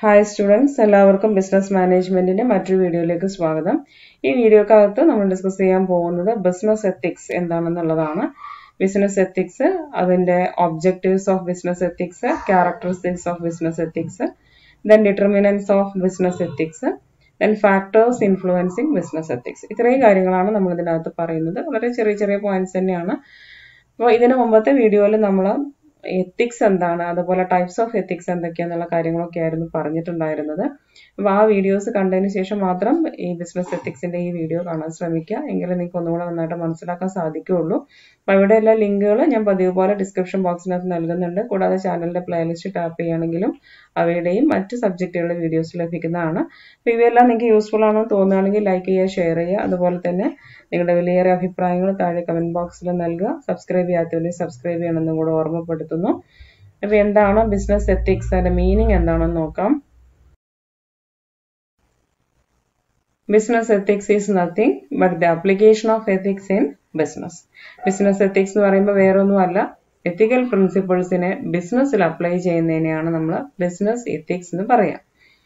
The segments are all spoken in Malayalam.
ഹായ് സ്റ്റുഡൻസ് എല്ലാവർക്കും ബിസിനസ് മാനേജ്മെന്റിന്റെ മറ്റൊരു വീഡിയോയിലേക്ക് സ്വാഗതം ഈ വീഡിയോക്കകത്ത് നമ്മൾ ഡിസ്കസ് ചെയ്യാൻ പോകുന്നത് ബിസിനസ് എത്തിക്സ് എന്താണെന്നുള്ളതാണ് ബിസിനസ് എത്തിക്സ് അതിന്റെ objectives of business ethics characteristics of business ethics then determinants of business ethics then factors influencing business ethics ഇത്രയും കാര്യങ്ങളാണ് നമ്മൾ ഇതിനകത്ത് പറയുന്നത് വളരെ ചെറിയ ചെറിയ പോയിന്റ്സ് തന്നെയാണ് അപ്പോൾ ഇതിന് മുമ്പത്തെ വീഡിയോയിൽ നമ്മൾ എത്തിക്സ് എന്താണ് അതുപോലെ ടൈപ്സ് ഓഫ് എത്തിക്സ് എന്തൊക്കെയാന്നുള്ള കാര്യങ്ങളൊക്കെ ആയിരുന്നു പറഞ്ഞിട്ടുണ്ടായിരുന്നത് അപ്പോൾ ആ വീഡിയോസ് കണ്ടതിന് ശേഷം മാത്രം ഈ ബിസിനസ് എത്തിക്സിന്റെ ഈ വീഡിയോ കാണാൻ ശ്രമിക്കുക എങ്കിലും നിങ്ങൾക്ക് ഒന്നുകൂടെ നന്നായിട്ട് മനസ്സിലാക്കാൻ സാധിക്കുകയുള്ളൂ അപ്പോൾ ഇവിടെ എല്ലാ ലിങ്കുകൾ ഞാൻ പതിവ് പോലെ ഡിസ്ക്രിപ്ഷൻ ബോക്സിനകത്ത് നൽകുന്നുണ്ട് കൂടാതെ ചാനലിന്റെ പ്ലേലിസ്റ്റ് ടാപ്പ് ചെയ്യുകയാണെങ്കിലും അവയുടെയും മറ്റ് സബ്ജക്റ്റുകളുടെ വീഡിയോസ് ലഭിക്കുന്നതാണ് അപ്പോൾ ഇവയെല്ലാം നിങ്ങൾക്ക് യൂസ്ഫുൾ ആണെന്ന് തോന്നുകയാണെങ്കിൽ ലൈക്ക് ചെയ്യുക ഷെയർ ചെയ്യുക അതുപോലെ തന്നെ നിങ്ങളുടെ വിലയേറെ അഭിപ്രായങ്ങൾ താഴെ കമന്റ് ബോക്സിൽ നൽകുക സബ്സ്ക്രൈബ് ചെയ്യാത്തവരെ സബ്സ്ക്രൈബ് ചെയ്യണമെന്നും കൂടെ ഓർമ്മപ്പെടുത്തുന്നു അപ്പോൾ എന്താണ് ബിസിനസ് എത്തിക്സ് അതിന്റെ മീനിങ് എന്താണെന്ന് നോക്കാം business ethics is nothing but the application of ethics in business business ethics എന്ന് പറയുമ്പോൾ വേറൊന്നുമല്ല എത്തിക്കൽ പ്രിൻസിപ്പിൾസിനെ ബിസിനസ്സിൽ അപ്ലൈ ചെയ്യുന്നതിനെയാണ് നമ്മൾ ബിസിനസ് എത്തിക്സ് എന്ന് പറയാം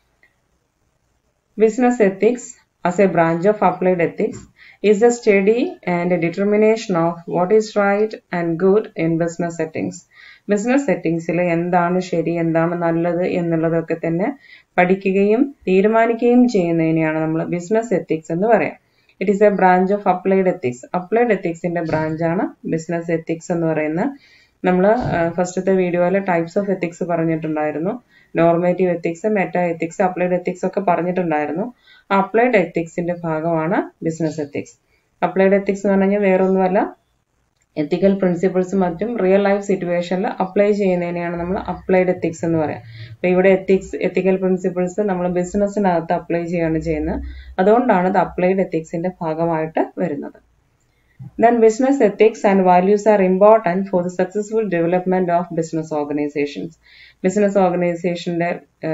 business ethics as a branch of applied ethics is the study and determination of what is right and good in business settings. Business സെറ്റിംഗ്സിൽ എന്താണ് ശരി എന്താണ് നല്ലത് എന്നുള്ളതൊക്കെ തന്നെ പഠിക്കുകയും തീരുമാനിക്കുകയും ചെയ്യുന്നതിനെയാണ് നമ്മൾ ബിസിനസ് എത്തിക്സ് എന്ന് പറയാം it is a branch of applied ethics applied എത്തിക്സിന്റെ ബ്രാഞ്ചാണ് ബിസിനസ് എത്തിക്സ് എന്ന് പറയുന്നത് നമ്മൾ ഫസ്റ്റത്തെ വീഡിയോയിൽ ടൈപ്സ് ഓഫ് എത്തിക്സ് പറഞ്ഞിട്ടുണ്ടായിരുന്നു normative ethics meta ethics applied ethics ഒക്കെ പറഞ്ഞിട്ടുണ്ടായിരുന്നു അപ്ലൈഡ് എത്തിക്സിന്റെ ഭാഗമാണ് ബിസിനസ് എത്തിക്സ് അപ്ലൈഡ് എത്തിക്സ് എന്ന് പറഞ്ഞാൽ വേറൊന്നുമല്ല എത്തിക്കൽ പ്രിൻസിപ്പിൾസ് മറ്റും റിയൽ ലൈഫ് സിറ്റുവേഷനിൽ അപ്ലൈ ചെയ്യുന്നതിനെയാണ് നമ്മൾ അപ്ലൈഡ് എത്തിക്സ് എന്ന് പറയാം അപ്പൊ ഇവിടെ എത്തിക്സ് എത്തിക്കൽ പ്രിൻസിപ്പിൾസ് നമ്മൾ ബിസിനസ്സിനകത്ത് അപ്ലൈ ചെയ്യാണ് ചെയ്യുന്നത് അതുകൊണ്ടാണ് ഇത് അപ്ലൈഡ് എത്തിക്സിന്റെ ഭാഗമായിട്ട് വരുന്നത് Then business ethics and values are important for the successful development of business organizations. Business ഓർഗനൈസേഷന്റെ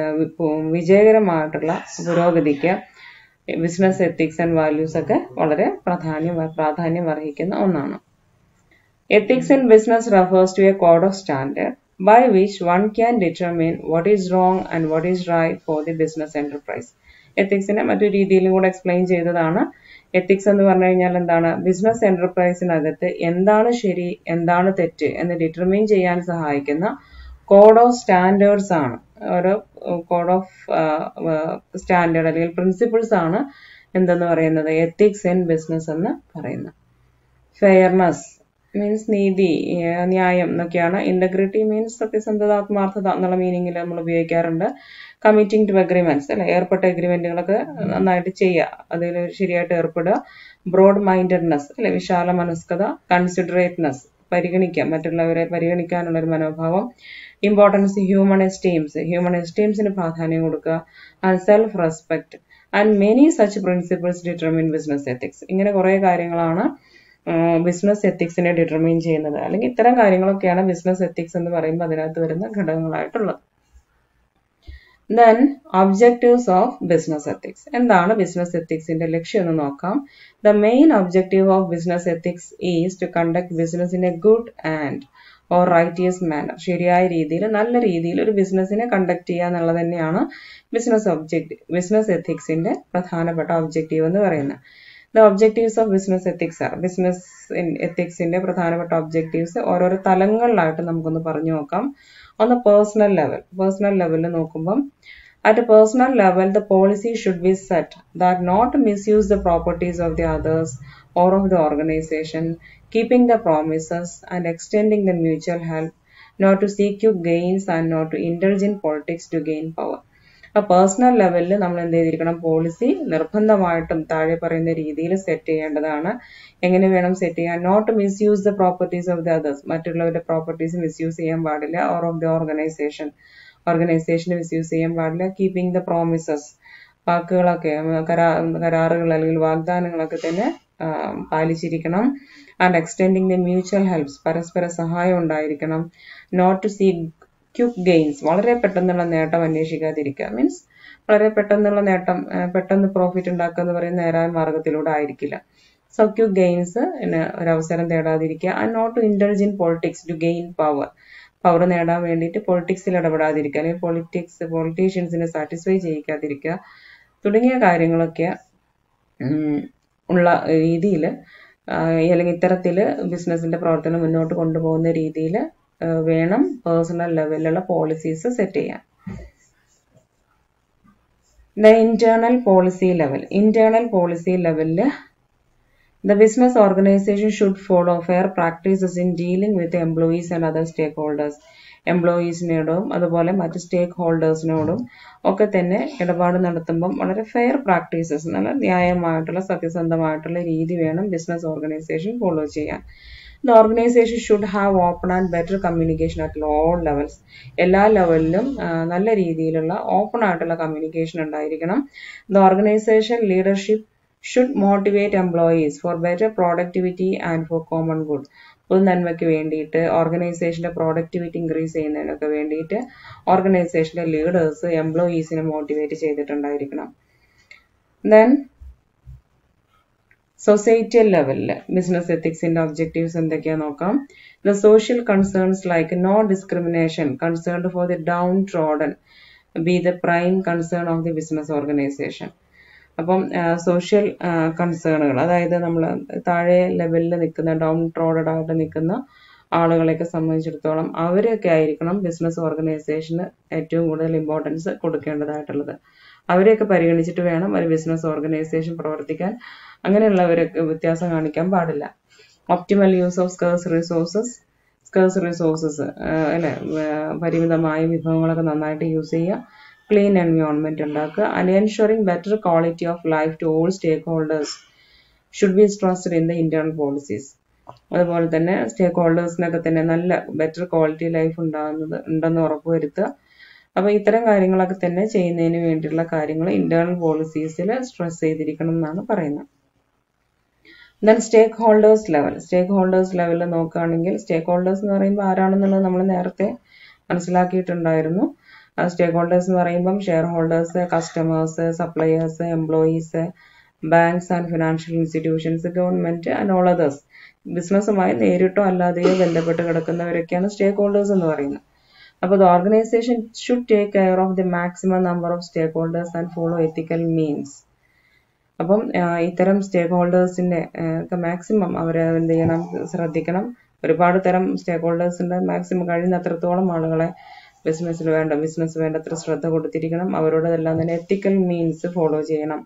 വിജയകരമായിട്ടുള്ള പുരോഗതിക്ക് ബിസിനസ് എത്തിക്സ് ആൻഡ് വാല്യൂസ് ഒക്കെ വളരെ പ്രാധാന്യം പ്രാധാന്യം അർഹിക്കുന്ന ഒന്നാണ് ethics in business refers to a code of standard by which one can determine what is wrong and what is right for the business enterprise എത്തിക്സിനെ മറ്റു രീതിയിലും കൂടെ എക്സ്പ്ലെയിൻ ചെയ്തതാണ് എത്തിക്സ് എന്ന് പറഞ്ഞു കഴിഞ്ഞാൽ എന്താണ് ബിസിനസ് എന്റർപ്രൈസിനകത്ത് എന്താണ് ശരി എന്താണ് തെറ്റ് എന്ന് ഡിറ്റർമിൻ ചെയ്യാൻ സഹായിക്കുന്ന കോഡ് ഓഫ് സ്റ്റാൻഡേർഡ്സ് ആണ് ഓരോ കോഡ് ഓഫ് സ്റ്റാൻഡേർഡ് അല്ലെങ്കിൽ പ്രിൻസിപ്പിൾസ് ആണ് എന്തെന്ന് പറയുന്നത് എത്തിക്സ് ഇൻ ബിസിനസ് എന്ന് പറയുന്നത് ഫെയർനെസ് മീൻസ് നീതി ന്യായം എന്നൊക്കെയാണ് ഇന്റഗ്രിറ്റി മീൻസ് സത്യസന്ധത ആത്മാർത്ഥത എന്നുള്ള മീനിങ്ങിൽ നമ്മൾ ഉപയോഗിക്കാറുണ്ട് കമ്മിറ്റിംഗ് ടു അഗ്രിമെന്റ്സ് അല്ലെ ഏർപ്പെട്ട അഗ്രിമെന്റുകളൊക്കെ നന്നായിട്ട് ചെയ്യുക അതിൽ ശരിയായിട്ട് ഏർപ്പെടുക ബ്രോഡ് മൈൻഡഡ്നെസ് അല്ലെ വിശാല മനസ്കത കൺസിഡറേറ്റ്നെസ് പരിഗണിക്കാം മറ്റുള്ളവരെ പരിഗണിക്കാനുള്ള ഒരു മനോഭാവം ഇമ്പോർട്ടൻസ് ഹ്യൂമൺ എസ്റ്റീംസ് ഹ്യൂമൺ എസ്റ്റീംസിന് പ്രാധാന്യം കൊടുക്കുക and self respect and many such principles determine business ethics ഇങ്ങനെ കുറെ കാര്യങ്ങളാണ് ബിസിനസ് എത്തിക്സിനെ ഡിറ്റർമിൻ ചെയ്യുന്നത് അല്ലെങ്കിൽ ഇത്തരം കാര്യങ്ങളൊക്കെയാണ് ബിസിനസ് എത്തിക്സ് എന്ന് പറയുമ്പോൾ അതിനകത്ത് വരുന്ന ഘടകങ്ങളായിട്ടുള്ളത് then objectives of business ethics എന്താണ് ബിസിനസ് എത്തിക്സിന്റെ ലക്ഷ്യം എന്ന് നോക്കാം the main objective of business ethics is to conduct business in a good and or righteous manner ശരിയായ രീതിയിൽ നല്ല രീതിയിൽ ഒരു ബിസിനസ്സിനെ കണ്ടക്ട് ചെയ്യുക എന്നുള്ളത് തന്നെയാണ് ബിസിനസ് ഒബ്ജക്റ്റ് ബിസിനസ് എത്തിക്സിന്റെ പ്രധാനപ്പെട്ട ഒബ്ജക്റ്റീവ് എന്ന് പറയുന്നത് the objectives of business ethics are business എത്തിക്സിന്റെ പ്രധാനപ്പെട്ട ഒബ്ജക്റ്റീവ്സ് ഓരോരോ തലങ്ങളിലായിട്ട് നമുക്കൊന്ന് പറഞ്ഞു നോക്കാം ഒന്ന് പേഴ്സണൽ ലെവൽ പേഴ്സണൽ ലെവലിൽ നോക്കുമ്പം at personal level the policy should be set that not misuse the properties of the others or of the organisation keeping the promises and extending the mutual help not to seek you gains and not to indulge in politics to gain power അപ്പോൾ പേഴ്സണൽ ലെവലിൽ നമ്മൾ എന്ത് ചെയ്തിരിക്കണം പോളിസി നിർബന്ധമായിട്ടും താഴെ പറയുന്ന രീതിയിൽ സെറ്റ് ചെയ്യേണ്ടതാണ് എങ്ങനെ വേണം സെറ്റ് ചെയ്യാൻ not misuse the properties of the others മറ്റുള്ളവരുടെ പ്രോപ്പർട്ടീസ് മിസ്യൂസ് ചെയ്യാൻ പാടില്ല ഓർ ഓഫ് ദി ഓർഗനൈസേഷൻ ഓർഗനൈസേഷന് മിസ്യൂസ് ചെയ്യാൻ പാടില്ല കീപ്പിംഗ് ദ പ്രോമിസസ് വാക്കുകളൊക്കെ കരാ കരാറുകൾ അല്ലെങ്കിൽ വാഗ്ദാനങ്ങളൊക്കെ തന്നെ പാലിച്ചിരിക്കണം and extending the mutual helps പരസ്പര സഹായം ഉണ്ടായിരിക്കണം not to see quick gains വളരെ പെട്ടെന്നുള്ള നേട്ടം അന്വേഷിക്കാതിരിക്കുക മീൻസ് വളരെ പെട്ടെന്നുള്ള നേട്ടം പെട്ടെന്ന് പ്രോഫിറ്റ് ഉണ്ടാക്കുക എന്ന് പറയുന്ന നേരായ മാർഗത്തിലൂടെ ആയിരിക്കില്ല സോ ക്യുക്ക് ഗെയിൻസ് ഒരവസരം തേടാതിരിക്കുക and not to indulge in politics to gain power power നേടാൻ വേണ്ടിയിട്ട് പൊളിറ്റിക്സിൽ ഇടപെടാതിരിക്കുക അല്ലെങ്കിൽ പൊളിറ്റിക്സ് പൊളിറ്റീഷ്യൻസിനെ സാറ്റിസ്ഫൈ ചെയ്യിക്കാതിരിക്കുക തുടങ്ങിയ കാര്യങ്ങളൊക്കെ ഉം, ഉള്ള രീതിയിൽ അല്ലെങ്കിൽ ഇത്തരത്തിൽ ബിസിനസിന്റെ പ്രവർത്തനം മുന്നോട്ട് കൊണ്ടുപോകുന്ന രീതിയിൽ വേണം പേഴ്സണൽ ലെവലിലുള്ള പോളിസീസ് സെറ്റ് ചെയ്യാൻ the internal policy level internal policy ലെവലിൽ The business organization should follow fair practices in dealing with employees and other stakeholders. എംപ്ലോയീസിനോടും അതുപോലെ മറ്റ് സ്റ്റേക്ക് ഹോൾഡേഴ്സിനോടും ഒക്കെ തന്നെ ഇടപാട് നടത്തുമ്പം വളരെ ഫെയർ പ്രാക്ടീസസ് നല്ല ന്യായമായിട്ടുള്ള സത്യസന്ധമായിട്ടുള്ള രീതി വേണം ബിസിനസ് ഓർഗനൈസേഷൻ ഫോളോ ചെയ്യാൻ the organisation should have open and better communication at all levels എല്ലാ ലെവലിലും നല്ല രീതിയിലുള്ള ഓപ്പൺ ആയിട്ടുള്ള കമ്മ്യൂണിക്കേഷൻ ഉണ്ടായിരിക്കണം the organisation leadership should motivate employees for better productivity and for common good പൊതു നന്മയ്ക്ക് വേണ്ടിയിട്ട് ഓർഗനൈസേഷന്റെ പ്രോഡക്ടിവിറ്റി ഇൻക്രീസ് ചെയ്യുന്നതിനൊക്കെ വേണ്ടിയിട്ട് ഓർഗനൈസേഷന്റെ ലീഡേഴ്സ് എംപ്ലോയീസിനെ മോട്ടിവേറ്റ് ചെയ്തിട്ടുണ്ടായിരിക്കണം ദെൻ സൊസൈറ്റിയൽ ലെവലിൽ ബിസിനസ് എത്തിക്സിന്റെ ഒബ്ജക്റ്റീവ്സ് എന്തൊക്കെയാ നോക്കാം the social concerns like no discrimination concerned for the down downtrodden be the prime concern of the business organisation അപ്പം സോഷ്യൽ കൺസേണുകൾ അതായത് നമ്മൾ താഴെ ലെവലിൽ നിൽക്കുന്ന ഡൗൺ ട്രോഡഡ് ആയിട്ട് നിൽക്കുന്ന ആളുകളെയൊക്കെ സംബന്ധിച്ചിടത്തോളം അവരെയൊക്കെ ആയിരിക്കണം ബിസിനസ് ഓർഗനൈസേഷന് ഏറ്റവും കൂടുതൽ ഇമ്പോർട്ടൻസ് കൊടുക്കേണ്ടതായിട്ടുള്ളത് അവരെയൊക്കെ പരിഗണിച്ചിട്ട് വേണം ഒരു ബിസിനസ് ഓർഗനൈസേഷൻ പ്രവർത്തിക്കാൻ അങ്ങനെയുള്ളവരൊക്കെ വ്യത്യാസം കാണിക്കാൻ പാടില്ല optimal use of scarce resources scarce resources അല്ലെ പരിമിതമായ വിഭവങ്ങളൊക്കെ നന്നായിട്ട് യൂസ് ചെയ്യുക ക്ലീൻ എൻവയോൺമെന്റ് ഉണ്ടാക്കുക and ensuring better quality of life to all stakeholders should be stressed in the internal policies അതുപോലെ തന്നെ സ്റ്റേക്ക് ഹോൾഡേഴ്സിനൊക്കെ തന്നെ നല്ല ബെറ്റർ ക്വാളിറ്റി ലൈഫ് ഉണ്ടാകുന്നത് ഉണ്ടെന്ന് ഉറപ്പുവരുത്തുക അപ്പൊ ഇത്തരം കാര്യങ്ങളൊക്കെ തന്നെ ചെയ്യുന്നതിന് വേണ്ടിയുള്ള കാര്യങ്ങൾ ഇന്റേണൽ പോളിസീസിൽ സ്ട്രെസ് ചെയ്തിരിക്കണം എന്നാണ് പറയുന്നത് then stakeholders level stakeholders ലെവലിൽ നോക്കുകയാണെങ്കിൽ സ്റ്റേക്ക് ഹോൾഡേഴ്സ് എന്ന് പറയുമ്പോൾ ആരാണെന്നുള്ളത് നമ്മൾ നേരത്തെ മനസ്സിലാക്കിയിട്ടുണ്ടായിരുന്നു സ്റ്റേക്ക് ഹോൾഡേഴ്സ് എന്ന് പറയുമ്പം shareholders customers suppliers employees banks and financial institutions government and all others ബിസിനസ്സുമായി നേരിട്ടോ അല്ലാതെയോ ബന്ധപ്പെട്ട് കിടക്കുന്നവരൊക്കെയാണ് സ്റ്റേക്ക് ഹോൾഡേഴ്സ് എന്ന് പറയുന്നത് അപ്പോൾ the organisation should take care of the maximum number of stakeholders and follow ethical means അപ്പം ഇത്തരം സ്റ്റേക്ക് ഹോൾഡേഴ്സിന്റെ ഒക്കെ മാക്സിമം അവർ എന്ത് ചെയ്യണം ശ്രദ്ധിക്കണം ഒരുപാട് തരം സ്റ്റേക്ക് ഹോൾഡേഴ്സിന്റെ മാക്സിമം കഴിയുന്ന അത്രത്തോളം ആളുകളെ ബിസിനസ്സിൽ വേണ്ട ബിസിനസ് വേണ്ടത്ര ശ്രദ്ധ കൊടുത്തിരിക്കണം അവരോടെല്ലാം തന്നെ എത്തിക്കൽ മീൻസ് ഫോളോ ചെയ്യണം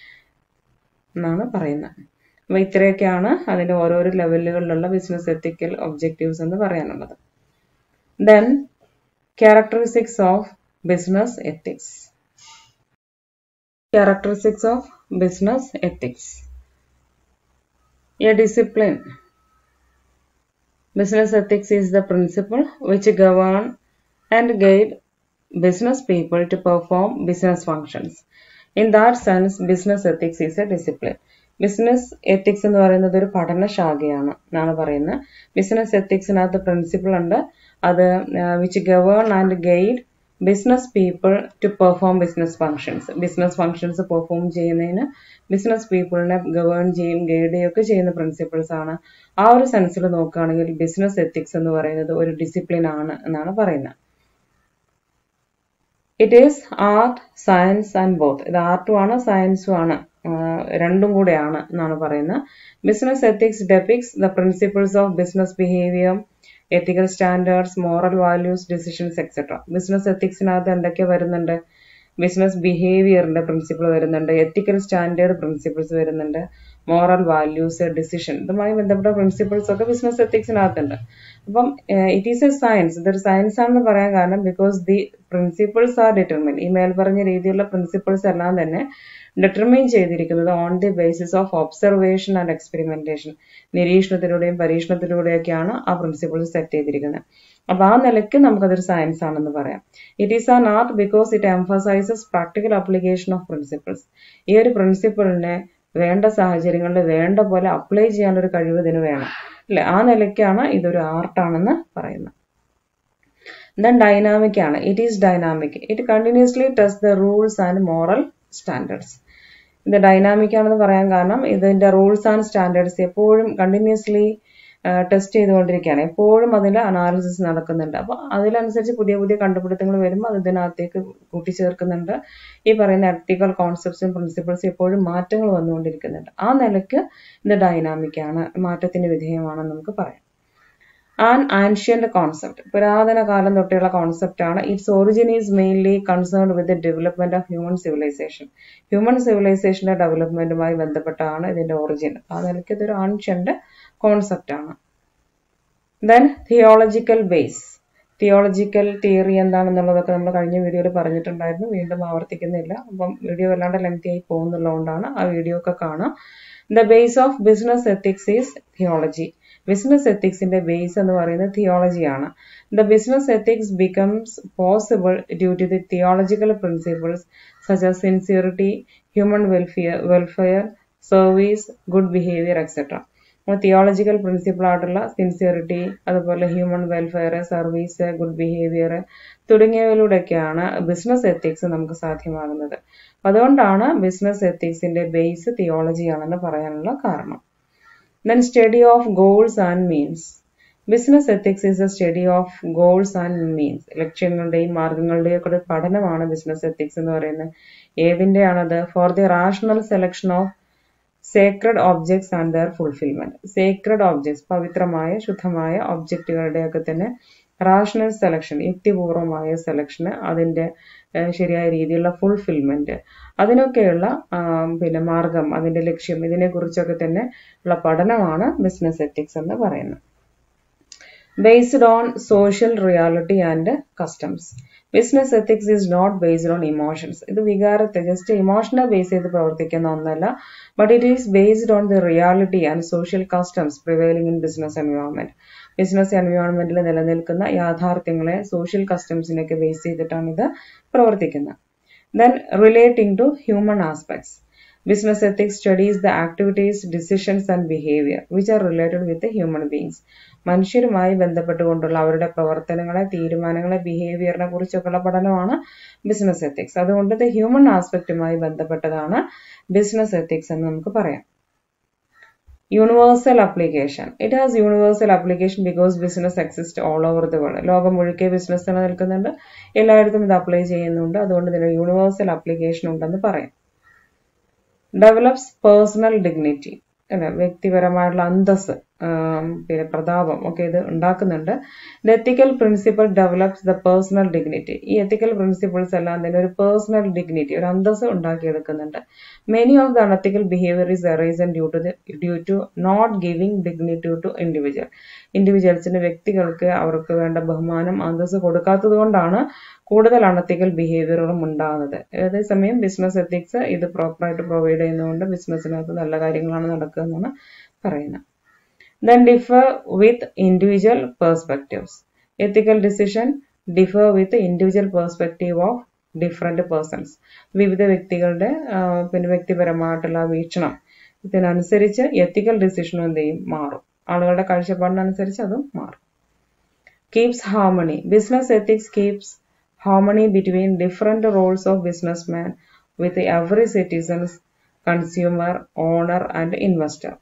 എന്നാണ് പറയുന്നത് അപ്പൊ ഇത്രയൊക്കെയാണ് അതിന്റെ ഓരോരോ ലെവലുകളിലുള്ള ബിസിനസ് എത്തിക്കൽ ഒബ്ജക്റ്റീവ്സ് എന്ന് പറയാനുള്ളത് then characteristics of business ethics characteristics of business ethics a discipline business ethics is the principle which govern and guide business people to perform business functions in that sense business ethics is a discipline business ethics എന്ന് പറയുന്നത് ഒരു പഠന ശാഖയാണ് എന്നാണ് പറയുന്നത് ബിസിനസ് എത്തിക്സിനകത്ത് പ്രിൻസിപ്പിൾ ഉണ്ട് അത് which govern and guide business people to perform business functions business functions perform ചെയ്യുന്നതിന് ബിസിനസ് പീപ്പിളിനെ ഗവേൺ ചെയ്യും ഗൈഡ് ചെയ്യുകയൊക്കെ ചെയ്യുന്ന പ്രിൻസിപ്പിൾസ് ആണ് ആ ഒരു സെൻസിൽ നോക്കുകയാണെങ്കിൽ ബിസിനസ് എത്തിക്സ് എന്ന് പറയുന്നത് ഒരു ഡിസിപ്ലിൻ ആണ് എന്നാണ് പറയുന്നത് it is art science and both ഇത് ആർട്ടും ആണ് സയൻസും ആണ് രണ്ടും കൂടെയാണ് എന്നാണ് പറയുന്നത് business ethics depicts the principles of business behaviour ethical standards moral values decisions etcetera business എത്തിക്സിനകത്ത് എന്തൊക്കെ വരുന്നുണ്ട് ബിസിനസ് ബിഹേവിയറിന്റെ പ്രിൻസിപ്പിൾ വരുന്നുണ്ട് എത്തിക്കൽ സ്റ്റാൻഡേർഡ് പ്രിൻസിപ്പിൾസ് വരുന്നുണ്ട് മോറൽ വാല്യൂസ് ഡിസിഷൻ ഇതുമായി ബന്ധപ്പെട്ട പ്രിൻസിപ്പിൾസ് ഒക്കെ ബിസിനസ് എത്തിക്സിനകത്തുണ്ട് അപ്പം ഇറ്റ് ഈസ് എ സയൻസ് ഇതൊരു സയൻസ് ആണെന്ന് പറയാൻ കാരണം because the principles are determine ഈ മേൽപ്പറഞ്ഞ രീതിയിലുള്ള പ്രിൻസിപ്പിൾസ് എല്ലാം തന്നെ ഡിറ്റർമൈൻ ചെയ്തിരിക്കുന്നത് on the basis of observation and experimentation നിരീക്ഷണത്തിലൂടെയും പരീക്ഷണത്തിലൂടെയൊക്കെയാണ് ആ പ്രിൻസിപ്പിൾസ് സെറ്റ് ചെയ്തിരിക്കുന്നത് അപ്പൊ ആ നിലയ്ക്ക് നമുക്കതൊരു സയൻസ് ആണെന്ന് പറയാം it is an art because it emphasises practical application of principles ഈ ഒരു പ്രിൻസിപ്പിളിനെ വേണ്ട സാഹചര്യങ്ങളിൽ വേണ്ട പോലെ അപ്ലൈ ചെയ്യാനൊരു കഴിവ് ഇതിന് വേണം അല്ലെ ആ നിലയ്ക്കാണ് ഇതൊരു ആർട്ടാണെന്ന് പറയുന്നത് ദെൻ ഡൈനാമിക് ആണ് it is dynamic it continuously test the rules and moral standards ഇത് ഡൈനാമിക് ആണെന്ന് പറയാൻ കാരണം ഇതിന്റെ റൂൾസ് ആൻഡ് സ്റ്റാൻഡേർഡ്സ് എപ്പോഴും കണ്ടിന്യൂസ്ലി ടെസ്റ്റ് ചെയ്തുകൊണ്ടിരിക്കുകയാണ് എപ്പോഴും അതിൽ അനാലിസിസ് നടക്കുന്നുണ്ട് അപ്പോൾ അതിനനുസരിച്ച് പുതിയ പുതിയ കണ്ടുപിടുത്തങ്ങൾ വരുമ്പോൾ അത് ഇതിനകത്തേക്ക് കൂട്ടിച്ചേർക്കുന്നുണ്ട് ഈ പറയുന്ന എത്തിക്കൽ കോൺസെപ്റ്റ്സും പ്രിൻസിപ്പിൾസും എപ്പോഴും മാറ്റങ്ങൾ വന്നുകൊണ്ടിരിക്കുന്നുണ്ട് ആ നിലയ്ക്ക് ഇത് ഡൈനാമിക് ആണ് മാറ്റത്തിന് വിധേയമാണെന്ന് നമുക്ക് പറയാം ആൻ ആൻഷ്യന്റ് കോൺസെപ്റ്റ് പുരാതന കാലം തൊട്ടുള്ള കോൺസെപ്റ്റ് ആണ് its origin is mainly concerned with the development of human civilisation human സിവിലൈസേഷന്റെ ഡെവലപ്മെന്റുമായി ബന്ധപ്പെട്ടാണ് ഇതിന്റെ ഒറിജിൻ ആ നിലയ്ക്ക് ഇതൊരു ആൻഷ്യന്റ് കോൺസെപ്റ്റ് ആണ് then theological base theological theory എന്താണെന്നുള്ളതൊക്കെ നമ്മൾ കഴിഞ്ഞ വീഡിയോയിൽ പറഞ്ഞിട്ടുണ്ടായിരുന്നു വീണ്ടും ആവർത്തിക്കുന്നില്ല അപ്പം വീഡിയോ വല്ലാണ്ട് ലെങ്തി ആയി പോകുന്നുള്ളതുകൊണ്ടാണ് ആ വീഡിയോ ഒക്കെ കാണാം the base of business ethics is theology business എത്തിക്സിന്റെ ബേസ് എന്ന് പറയുന്നത് തിയോളജിയാണ് the business ethics becomes possible due to the theological principles such as sincerity human welfare welfare service good behaviour etcetera theological principle ആയിട്ടുള്ള സിൻസിയറിറ്റി അതുപോലെ human welfare service good behaviour തുടങ്ങിയവയിലൂടെയൊക്കെയാണ് ബിസിനസ് എത്തിക്സ് നമുക്ക് സാധ്യമാകുന്നത് അതുകൊണ്ടാണ് ബിസിനസ് എത്തിക്സിന്റെ ബേസ് തിയോളജിയാണെന്ന് പറയാനുള്ള കാരണം then study of goals and means business ethics is a study of goals and means ലക്ഷ്യങ്ങളുടെയും മാർഗങ്ങളുടെയും ഒക്കെ ഒരു പഠനമാണ് ബിസിനസ് എത്തിക്സ് എന്ന് പറയുന്നത് ഏതിന്റെയാണത് for the rational selection of sacred objects and their fulfilment sacred objects പവിത്രമായ ശുദ്ധമായ ഒബ്ജക്റ്റുകളുടെയൊക്കെ തന്നെ റാഷണൽ സെലക്ഷൻ യുക്തിപൂർവമായ സെലക്ഷന് അതിന്റെ ശരിയായ രീതിയിലുള്ള ഫുൾഫിൽമെന്റ് അതിനൊക്കെയുള്ള പിന്നെ മാർഗം അതിന്റെ ലക്ഷ്യം ഇതിനെക്കുറിച്ചൊക്കെ തന്നെ ഉള്ള പഠനമാണ് ബിസിനസ് എത്തിക്സ് എന്ന് പറയുന്നത് based on social reality and customs business ethics is not based on emotions ഇത് വികാരത്തെ ജസ്റ്റ് ഇമോഷനെ ബേസ് ചെയ്ത് പ്രവർത്തിക്കുന്ന ഒന്നല്ല but it is based on the reality and social customs prevailing in business environment business എൻവയോൺമെന്റിൽ നിലനിൽക്കുന്ന യാഥാർത്ഥ്യങ്ങളെ സോഷ്യൽ കസ്റ്റംസിനൊക്കെ ബേസ് ചെയ്തിട്ടാണ് ഇത് പ്രവർത്തിക്കുന്നത് then relating to human aspects Business ethics studies the activities, decisions and behavior which are related with the human beings. മനുഷ്യരുമായി ബന്ധപ്പെട്ടുകൊണ്ടുള്ള അവരുടെ പ്രവർത്തനങ്ങളെ തീരുമാനങ്ങളെ ബിഹേവിയറിനെ കുറിച്ചൊക്കെയുള്ള പഠനമാണ് ബിസിനസ് എത്തിക്സ് അതുകൊണ്ട് ഇത് ഹ്യൂമൻ ആസ്പെക്റ്റുമായി ബന്ധപ്പെട്ടതാണ് ബിസിനസ് എത്തിക്സ് എന്ന് നമുക്ക് പറയാം universal application it has universal application because business exist all over the world ലോകം മുഴുക്കെ ബിസിനസ് നിലനിൽക്കുന്നുണ്ട് എല്ലായിടത്തും ഇത് അപ്ലൈ ചെയ്യുന്നുണ്ട് അതുകൊണ്ട് ഇതിന് യൂണിവേഴ്സൽ അപ്ലിക്കേഷൻ ഉണ്ടെന്ന് പറയാം ഡെവലപ്സ് പേഴ്സണൽ ഡിഗ്നിറ്റി അല്ലെ വ്യക്തിപരമായിട്ടുള്ള അന്തസ് പിന്നെ പ്രതാപം ഒക്കെ ഇത് ഉണ്ടാക്കുന്നുണ്ട് the ethical principle develops the personal dignity ഈ എത്തിക്കൽ പ്രിൻസിപ്പിൾസ് എല്ലാം തന്നെ ഒരു പേഴ്സണൽ ഡിഗ്നിറ്റി ഒരു അന്തസ് ഉണ്ടാക്കിയെടുക്കുന്നുണ്ട് many of the unethical behaviour is arisen due to due to not giving dignity to individual ഇൻഡിവിജ്വൽസിന് വ്യക്തികൾക്ക് അവർക്ക് വേണ്ട ബഹുമാനം അന്തസ് കൊടുക്കാത്തത് കൊണ്ടാണ് കൂടുതൽ അണത്തിക്കൽ ബിഹേവിയറുകളും ഉണ്ടാകുന്നത് അതേസമയം ബിസിനസ് എത്തിക്സ് ഇത് പ്രോപ്പറായിട്ട് പ്രൊവൈഡ് ചെയ്യുന്നതുകൊണ്ട് ബിസിനസ്സിനകത്ത് നല്ല കാര്യങ്ങളാണ് നടക്കുക എന്നാണ് പറയുന്നത് then differ with individual perspectives. Ethical decision differ with the individual perspective of different persons. വിവിധ വ്യക്തികളുടെ പിന്നെ വ്യക്തിപരമായിട്ടുള്ള വീക്ഷണം ഇതിനനുസരിച്ച് എത്തിക്കൽ ഡിസിഷനും എന്ത് ചെയ്യും മാറും ആളുകളുടെ കാഴ്ചപ്പാടിനനുസരിച്ച് അതും മാറും keeps harmony business ethics keeps harmony between different roles of businessman with every citizens consumer owner and investor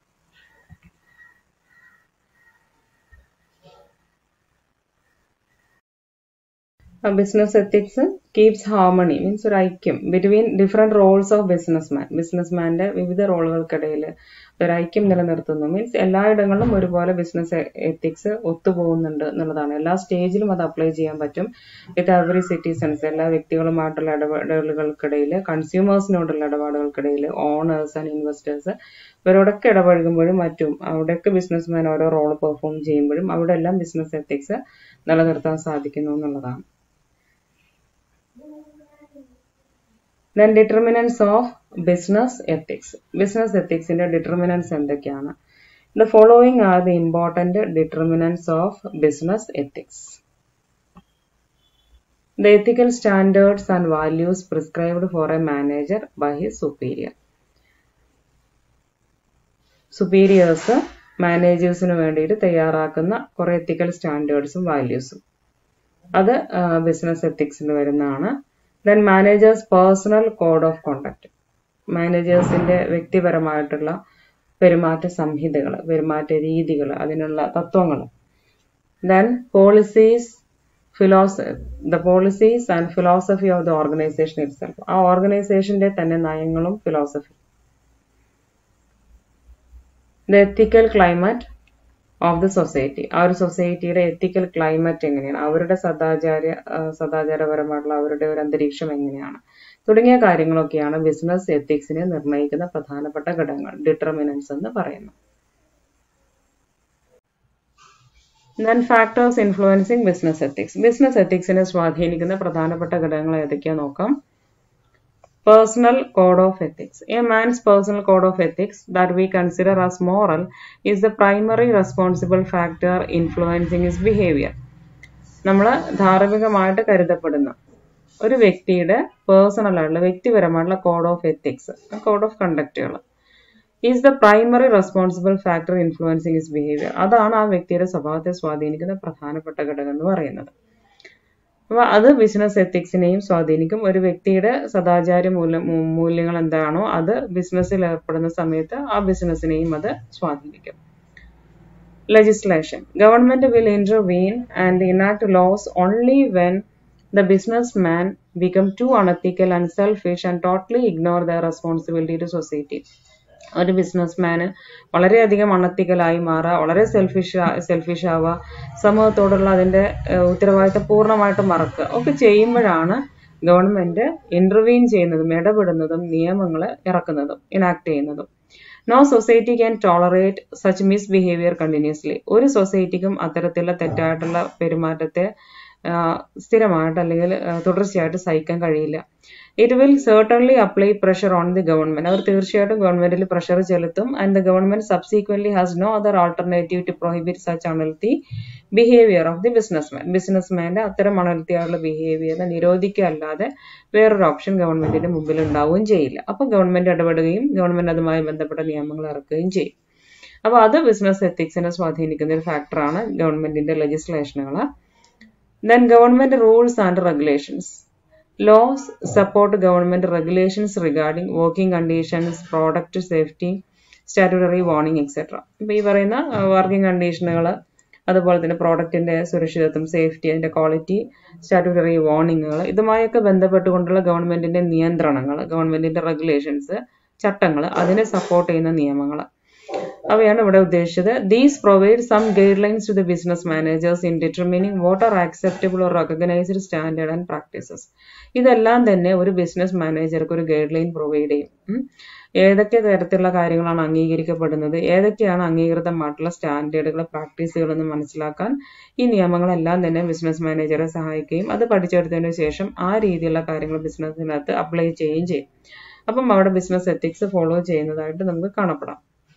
business ethics keeps harmony means ഒരു ഐക്യം between different roles of businessman ബിസിനസ്മാന്റെ വിവിധ റോളുകൾക്കിടയിൽ ഒരു ഐക്യം നിലനിർത്തുന്നു മീൻസ് എല്ലായിടങ്ങളിലും ഒരുപോലെ ബിസിനസ് എത്തിക്സ് ഒത്തുപോകുന്നുണ്ട് എന്നുള്ളതാണ് എല്ലാ സ്റ്റേജിലും അത് അപ്ലൈ ചെയ്യാൻ പറ്റും വിത്ത് എവറി സിറ്റിസൺസ് എല്ലാ വ്യക്തികളുമായിട്ടുള്ള ഇടപെടലുകൾക്കിടയിൽ കൺസ്യൂമേഴ്സിനോടുള്ള ഇടപാടുകൾക്കിടയിൽ ഓണേഴ്സ് ആൻഡ് ഇൻവെസ്റ്റേഴ്സ് ഇവരോടൊക്കെ ഇടപഴകുമ്പോഴും മറ്റും അവിടെയൊക്കെ ബിസിനസ്മാൻ ഓരോ റോൾ പെർഫോം ചെയ്യുമ്പോഴും അവിടെ എല്ലാം ബിസിനസ് എത്തിക്സ് നിലനിർത്താൻ സാധിക്കുന്നു എന്നുള്ളതാണ് then determinants of business ethics business എത്തിക്സിന്റെ ഡിറ്റർമിനൻസ് എന്തൊക്കെയാണ് the following are the important determinants of business ethics the ethical standards and values prescribed for a manager by his superior superiors മാനേജേഴ്സിന് വേണ്ടിയിട്ട് തയ്യാറാക്കുന്ന കുറെ എത്തിക്കൽ സ്റ്റാൻഡേർഡ്സും വാല്യൂസും അത് ബിസിനസ് എത്തിക്സിൽ വരുന്നതാണ് then managers personal code of conduct മാനേജേഴ്സിന്റെ വ്യക്തിപരമായിട്ടുള്ള പെരുമാറ്റ സംഹിതകൾ പെരുമാറ്റ രീതികൾ അതിനുള്ള തത്വങ്ങൾ ദെൻ പോളിസീസ് ഫിലോസ the policies and philosophy of the organisation itself ആ ഓർഗനൈസേഷന്റെ തന്നെ നയങ്ങളും philosophy the ethical climate of the society ആ ഒരു സൊസൈറ്റിയുടെ എത്തിക്കൽ ക്ലൈമറ്റ് എങ്ങനെയാണ് അവരുടെ സദാചാര ആ, സദാചാരപരമായിട്ടുള്ള അവരുടെ ഒരു അന്തരീക്ഷം എങ്ങനെയാണ് തുടങ്ങിയ കാര്യങ്ങളൊക്കെയാണ് ബിസിനസ് എത്തിക്സിനെ നിർണ്ണയിക്കുന്ന പ്രധാനപ്പെട്ട ഘടകങ്ങൾ ഡിറ്റർമിനൻസ് എന്ന് പറയുന്നു then factors influencing business ethics business എത്തിക്സിനെ സ്വാധീനിക്കുന്ന പ്രധാനപ്പെട്ട ഘടകങ്ങൾ ഏതൊക്കെയാ നോക്കാം Personal code of ethics. A man's personal code of ethics that we consider as moral is the primary responsible factor influencing his behavior. നമ്മൾ ധാർമ്മികമായിട്ട് കരുതപ്പെടുന്ന ഒരു വ്യക്തിയുടെ പേഴ്സണൽ ആയിട്ടുള്ള വ്യക്തിപരമായിട്ടുള്ള code of ethics code of കണ്ടക്റ്റുകൾ is the primary responsible factor influencing his behaviour അതാണ് ആ വ്യക്തിയുടെ സ്വഭാവത്തെ സ്വാധീനിക്കുന്ന പ്രധാനപ്പെട്ട ഘടകം എന്ന് പറയുന്നത് അപ്പൊ അത് ബിസിനസ് എത്തിക്സിനെയും സ്വാധീനിക്കും ഒരു വ്യക്തിയുടെ സദാചാര മൂല്യ മൂ- മൂല്യങ്ങൾ എന്താണോ അത് ബിസിനസ്സിൽ ഏർപ്പെടുന്ന സമയത്ത് ആ ബിസിനസ്സിനെയും അത് സ്വാധീനിക്കും legislation government will intervene and enact laws only when the businessman become too unethical and selfish and totally ignore their responsibility to society ഒരു ബിസിനസ്മാന് വളരെയധികം അണത്തിക്കലായി മാറുക വളരെ സെൽഫിഷ് സെൽഫിഷ് ആവുക സമൂഹത്തോടുള്ള അതിന്റെ ഏഹ്, ഉത്തരവാദിത്തം പൂർണ്ണമായിട്ട് മറക്കുക ഒക്കെ ചെയ്യുമ്പോഴാണ് ഗവൺമെന്റ് ഇന്റർവീൻ ചെയ്യുന്നതും ഇടപെടുന്നതും നിയമങ്ങൾ ഇറക്കുന്നതും ഇനാക്ട് ചെയ്യുന്നതും no society can tolerate such misbehaviour continuously ഒരു സൊസൈറ്റിക്കും അത്തരത്തിലുള്ള തെറ്റായിട്ടുള്ള പെരുമാറ്റത്തെ ആ, സ്ഥിരമായിട്ട് അല്ലെങ്കിൽ ആ, തുടർച്ചയായിട്ട് സഹിക്കാൻ കഴിയില്ല it will certainly apply pressure on the government അവർ തീർച്ചയായിട്ടും ഗവൺമെന്റിൽ പ്രഷർ ചെലുത്തും and the government subsequently has no other alternative to prohibit such അണൽത്തി ബിഹേവിയർ ഓഫ് ദി ബിസിനസ്മാൻ ബിസിനസ്മാന്റെ അത്തരം അണൽത്തിയായുള്ള ബിഹേവിയറിനെ നിരോധിക്കുക അല്ലാതെ വേറൊരു ഓപ്ഷൻ ഗവൺമെന്റിന്റെ മുമ്പിൽ ഉണ്ടാവുകയും ചെയ്യില്ല അപ്പോൾ ഗവൺമെന്റ് ഇടപെടുകയും ഗവൺമെന്റ് അതുമായി ബന്ധപ്പെട്ട നിയമങ്ങൾ ഇറക്കുകയും ചെയ്യും അപ്പോൾ അത് ബിസിനസ് എത്തിക്സിനെ സ്വാധീനിക്കുന്ന ഒരു ഫാക്ടറാണ് ഗവൺമെന്റിന്റെ ലെജിസ്ലേഷനുകൾ Then government rules and regulations. Laws support government regulations regarding working conditions, product safety, statutory warning, etc. ഇപ്പൊ ഈ പറയുന്ന വർക്കിംഗ് കണ്ടീഷനുകൾ അതുപോലെ തന്നെ പ്രോഡക്റ്റിന്റെ സുരക്ഷിതത്വം സേഫ്റ്റി അതിന്റെ ക്വാളിറ്റി സ്റ്റാറ്റുട്ടറി വാർണിങ്ങുകൾ ഇതുമായൊക്കെ ബന്ധപ്പെട്ടുകൊണ്ടുള്ള ഗവൺമെന്റിന്റെ നിയന്ത്രണങ്ങൾ ഗവൺമെന്റിന്റെ റെഗുലേഷൻസ് ചട്ടങ്ങൾ അതിനെ സപ്പോർട്ട് ചെയ്യുന്ന നിയമങ്ങൾ അവയാണ് ഇവിടെ ഉദ്ദേശിച്ചത് these provide some guidelines to the business managers in determining what are acceptable or recognised standard and practices ഇതെല്ലാം തന്നെ ഒരു ബിസിനസ് മാനേജർക്ക് ഒരു ഗൈഡ് ലൈൻ പ്രൊവൈഡ് ചെയ്യും ഉം. ഏതൊക്കെ തരത്തിലുള്ള കാര്യങ്ങളാണ് അംഗീകരിക്കപ്പെടുന്നത് ഏതൊക്കെയാണ് അംഗീകൃതമായിട്ടുള്ള സ്റ്റാൻഡേർഡുകൾ പ്രാക്ടീസുകൾ എന്ന് മനസ്സിലാക്കാൻ ഈ നിയമങ്ങളെല്ലാം തന്നെ ബിസിനസ് മാനേജറെ സഹായിക്കുകയും അത് പഠിച്ചെടുത്തതിന് ശേഷം ആ രീതിയിലുള്ള കാര്യങ്ങൾ ബിസിനസ്സിനകത്ത് അപ്ലൈ ചെയ്യുകയും ചെയ്യും അപ്പം അവിടെ ബിസിനസ് എത്തിക്സ് ഫോളോ ചെയ്യുന്നതായിട്ട് നമുക്ക് കാണപ്പെടാം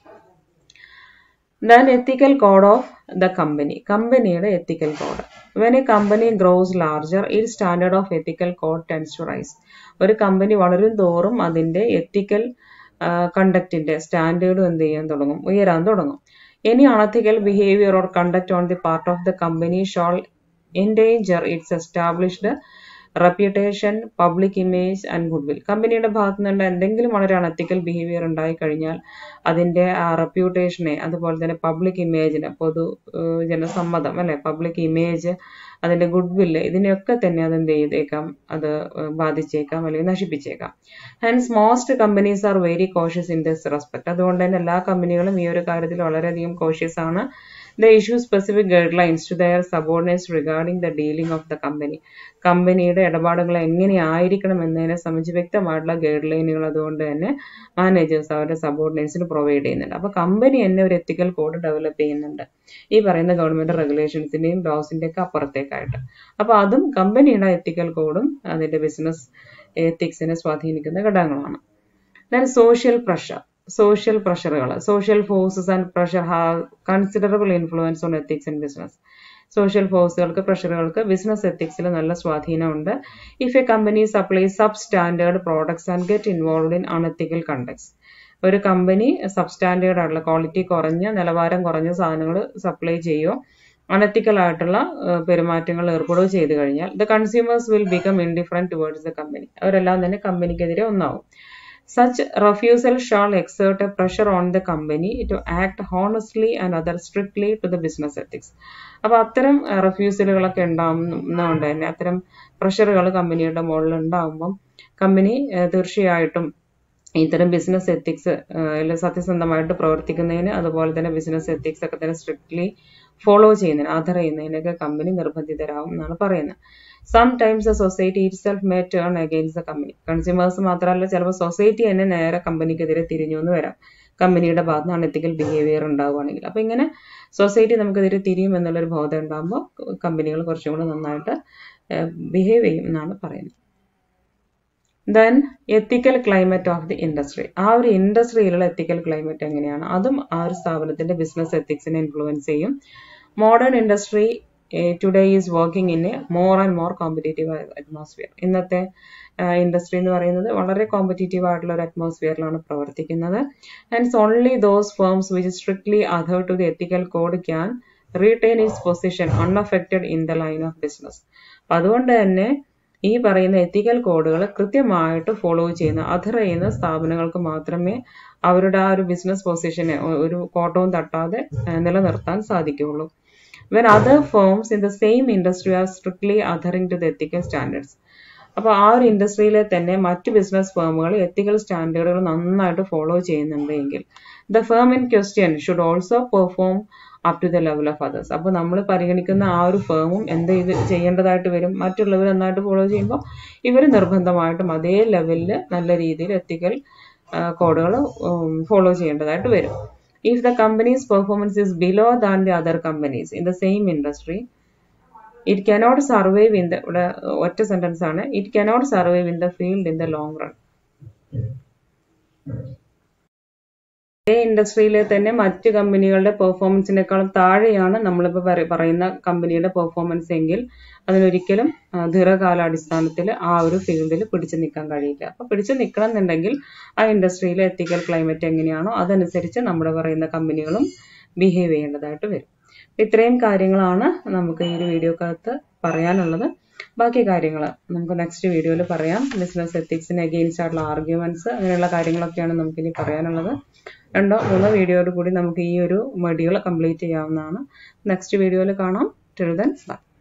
then ethical code of the company കമ്പനിയുടെ ethical code when a company grows larger ഈ standard of ethical code tends to rise ഒരു കമ്പനി വളരും തോറും അതിന്റെ എത്തിക്കൽ കണ്ടക്റ്റിന്റെ സ്റ്റാൻഡേർഡും എന്ത് ചെയ്യാൻ തുടങ്ങും ഉയരാൻ തുടങ്ങും any unethical behaviour or conduct on the part of the company shall endanger its established reputation public image and goodwill കമ്പനിയുടെ ഭാഗത്തു നിന്ന് എന്തെങ്കിലും വളരെ അണത്തിക്കൽ ബിഹേവിയർ ഉണ്ടായി കഴിഞ്ഞാൽ അതിന്റെ ആ റെപ്യൂട്ടേഷനെ അതുപോലെ തന്നെ പബ്ലിക് ഇമേജിനെ പൊതു ഏഹ് ജനസമ്മതം അല്ലെ പബ്ലിക് ഇമേജ് അതിന്റെ ഗുഡ്വില്ല് ഇതിനെയൊക്കെ തന്നെ അത് എന്ത് ചെയ്തേക്കാം അത് ഏഹ് ബാധിച്ചേക്കാം അല്ലെങ്കിൽ നശിപ്പിച്ചേക്കാം hence most companies are very cautious in this respect അതുകൊണ്ട് തന്നെ എല്ലാ കമ്പനികളും ഈ ഒരു കാര്യത്തിൽ വളരെയധികം കോഷ്യസ് ആണ് the issue specific guidelines to their subordinates regarding the dealing of the company കമ്പനിയുടെ ഇടപാടുകൾ എങ്ങനെയായിരിക്കണം എന്നതിനെ സംബന്ധിച്ച് വ്യക്തമായിട്ടുള്ള ഗൈഡ് ലൈനുകൾ അതുകൊണ്ട് തന്നെ മാനേജേഴ്സ് അവരുടെ സബോർഡിനേറ്റ്സിന് പ്രൊവൈഡ് ചെയ്യുന്നുണ്ട് അപ്പോൾ കമ്പനി തന്നെ ഒരു എത്തിക്കൽ കോഡ് ഡെവലപ്പ് ചെയ്യുന്നുണ്ട് ഈ പറയുന്ന ഗവൺമെന്റ് റെഗുലേഷൻസിന്റെയും ലോസിന്റെ ഒക്കെ അപ്പുറത്തേക്കായിട്ട് അപ്പോൾ അതും കമ്പനിയുടെ എത്തിക്കൽ കോഡും അതിന്റെ ബിസിനസ് എത്തിക്സിനെ സ്വാധീനിക്കുന്ന ഘടകങ്ങളാണ് ദെൻ സോഷ്യൽ പ്രഷർ സോഷ്യൽ പ്രഷറുകൾ social forces and pressure have considerable influence on ethics in business social ഫോഴ്സുകൾക്ക് പ്രഷറുകൾക്ക് ബിസിനസ് എത്തിക്സിൽ നല്ല സ്വാധീനമുണ്ട് if a company supply substandard products and get involve in unethical conducts ഒരു കമ്പനി സബ് സ്റ്റാൻഡേർഡ് ആയിട്ടുള്ള ക്വാളിറ്റി കുറഞ്ഞ നിലവാരം കുറഞ്ഞ സാധനങ്ങൾ സപ്ലൈ ചെയ്യുകയോ അണത്തിക്കൽ ആയിട്ടുള്ള ഏഹ്, പെരുമാറ്റങ്ങൾ ഏർപ്പെടുകയോ ചെയ്തു കഴിഞ്ഞാൽ the consumers will become indifferent towards the company അവരെല്ലാം തന്നെ കമ്പനിക്കെതിരെ ഒന്നാവും Such refusal shall exert a pressure on the company to act honestly and other strictly to the business ethics. അപ്പോൾ അത്തരം റെഫ്യൂസലുകളൊക്കെ ഉണ്ടാവുന്നതുകൊണ്ട് തന്നെ അത്തരം പ്രഷറുകൾ കമ്പനിയുടെ മുകളിൽ ഉണ്ടാകുമ്പം കമ്പനി തീർച്ചയായിട്ടും ഇത്തരം ബിസിനസ് എത്തിക്സ് സത്യസന്ധമായിട്ട് പ്രവർത്തിക്കുന്നതിന് അതുപോലെ തന്നെ ബിസിനസ് എത്തിക്സ് ഒക്കെ തന്നെ സ്ട്രിക്ട്ലി ഫോളോ ചെയ്യുന്നതിന് ആധാർ ചെയ്യുന്നതിനൊക്കെ കമ്പനി നിർബന്ധിതരാകും എന്നാണ് പറയുന്നത് sometimes the society itself may turn against the company consumers മാത്രമല്ല ചിലപ്പോൾ സൊസൈറ്റി തന്നെ നേരെ കമ്പനിക്കെതിരെ തിരിഞ്ഞു എന്ന് വരാം കമ്പനിയുടെ ഭാഗത്ത് നിന്ന് അണെത്തിക്കൽ ബിഹേവിയർ ഉണ്ടാവുകയാണെങ്കിൽ അപ്പോൾ ഇങ്ങനെ സൊസൈറ്റി നമുക്കെതിരെ തിരിയും എന്നുള്ളൊരു ബോധം ഉണ്ടാകുമ്പോൾ കമ്പനികൾ കുറച്ചും കൂടെ നന്നായിട്ട് ബിഹേവ് ചെയ്യും എന്നാണ് പറയുന്നത് then ethical climate of the industry ആ ഒരു ഇൻഡസ്ട്രിയിലുള്ള എത്തിക്കൽ ക്ലൈമറ്റ് എങ്ങനെയാണ് അതും ആ ഒരു സ്ഥാപനത്തിന്റെ ബിസിനസ് എത്തിക്സിനെ ഇൻഫ്ലുവൻസ് ചെയ്യും modern industry today is working in a more and more competitive atmosphere ഇന്നത്തെ ഇൻഡസ്ട്രി എന്ന് പറയുന്നത് വളരെ കോമ്പറ്റേറ്റീവ് ആയിട്ടുള്ള ഒരു അറ്റ്മോസ്ഫിയറിലാണ് പ്രവർത്തിക്കുന്നത് and only those firms which strictly adhere to the ethical code can retain its position unaffected in the line of business അപ്പം അതുകൊണ്ട് തന്നെ ഈ പറയുന്ന എത്തിക്കൽ കോഡുകൾ കൃത്യമായിട്ട് ഫോളോ ചെയ്യുന്ന അധർ ചെയ്യുന്ന സ്ഥാപനങ്ങൾക്ക് മാത്രമേ അവരുടെ ആ ഒരു ബിസിനസ് പൊസിഷനെ ഒരു കോട്ടവും തട്ടാതെ നിലനിർത്താൻ സാധിക്കുകയുള്ളൂ when other firms in the same industry are strictly adhering to the ethical standards അപ്പോൾ ആ ഒരു ഇൻഡസ്ട്രിയിലെ തന്നെ മറ്റ് ബിസിനസ് ഫേമുകൾ എത്തിക്കൽ സ്റ്റാൻഡേർഡുകൾ നന്നായിട്ട് ഫോളോ ചെയ്യുന്നുണ്ട് എങ്കിൽ the firm in question should also perform up to the level of others അപ്പോൾ നമ്മൾ പരിഗണിക്കുന്ന ആ ഒരു ഫേമും എന്ത് ഇത് ചെയ്യേണ്ടതായിട്ട് വരും മറ്റുള്ളവർ നന്നായിട്ട് ഫോളോ ചെയ്യുമ്പോൾ ഇവർ നിർബന്ധമായിട്ടും അതേ ലെവലിൽ നല്ല രീതിയിൽ എത്തിക്കൽ കോഡുകൾ ഫോളോ ചെയ്യേണ്ടതായിട്ട് വരും if the companies performance is below than the other companies in the same industry it cannot survive in the ഇവിടെ ഒറ്റ സെന്റൻസ് ആണ് it cannot survive in the field in the long run ഇതേ ഇൻഡസ്ട്രിയിലെ തന്നെ മറ്റ് കമ്പനികളുടെ പെർഫോമൻസിനേക്കാളും താഴെയാണ് നമ്മളിപ്പോൾ പറയുന്ന കമ്പനിയുടെ പെർഫോമൻസ് എങ്കിൽ അതിനൊരിക്കലും ദീർഘകാലാടിസ്ഥാനത്തിൽ ആ ഒരു ഫീൽഡിൽ പിടിച്ചു നിൽക്കാൻ കഴിയില്ല അപ്പോൾ പിടിച്ചു നിൽക്കണം എന്നുണ്ടെങ്കിൽ ആ ഇൻഡസ്ട്രിയിലെ എത്തിക്കൽ ക്ലൈമറ്റ് എങ്ങനെയാണോ അതനുസരിച്ച് നമ്മുടെ പറയുന്ന കമ്പനികളും ബിഹേവ് ചെയ്യേണ്ടതായിട്ട് വരും ഇത്രയും കാര്യങ്ങളാണ് നമുക്ക് ഈ ഒരു വീഡിയോക്കകത്ത് പറയാനുള്ളത് ബാക്കി കാര്യങ്ങൾ നമുക്ക് നെക്സ്റ്റ് വീഡിയോയിൽ പറയാം ബിസിനസ് എത്തിക്സിന് അഗെയിൻസ്റ്റ് ആയിട്ടുള്ള ആർഗ്യുമെന്റ്സ് അങ്ങനെയുള്ള കാര്യങ്ങളൊക്കെയാണ് നമുക്കിനി പറയാനുള്ളത് രണ്ടോ മൂന്നോ വീഡിയോയോട് കൂടി നമുക്ക് ഈ ഒരു മൊഡ്യൂൾ കംപ്ലീറ്റ് ചെയ്യാവുന്നതാണ് നെക്സ്റ്റ് വീഡിയോയിൽ കാണാം ടിൽ ദെൻ ബൈ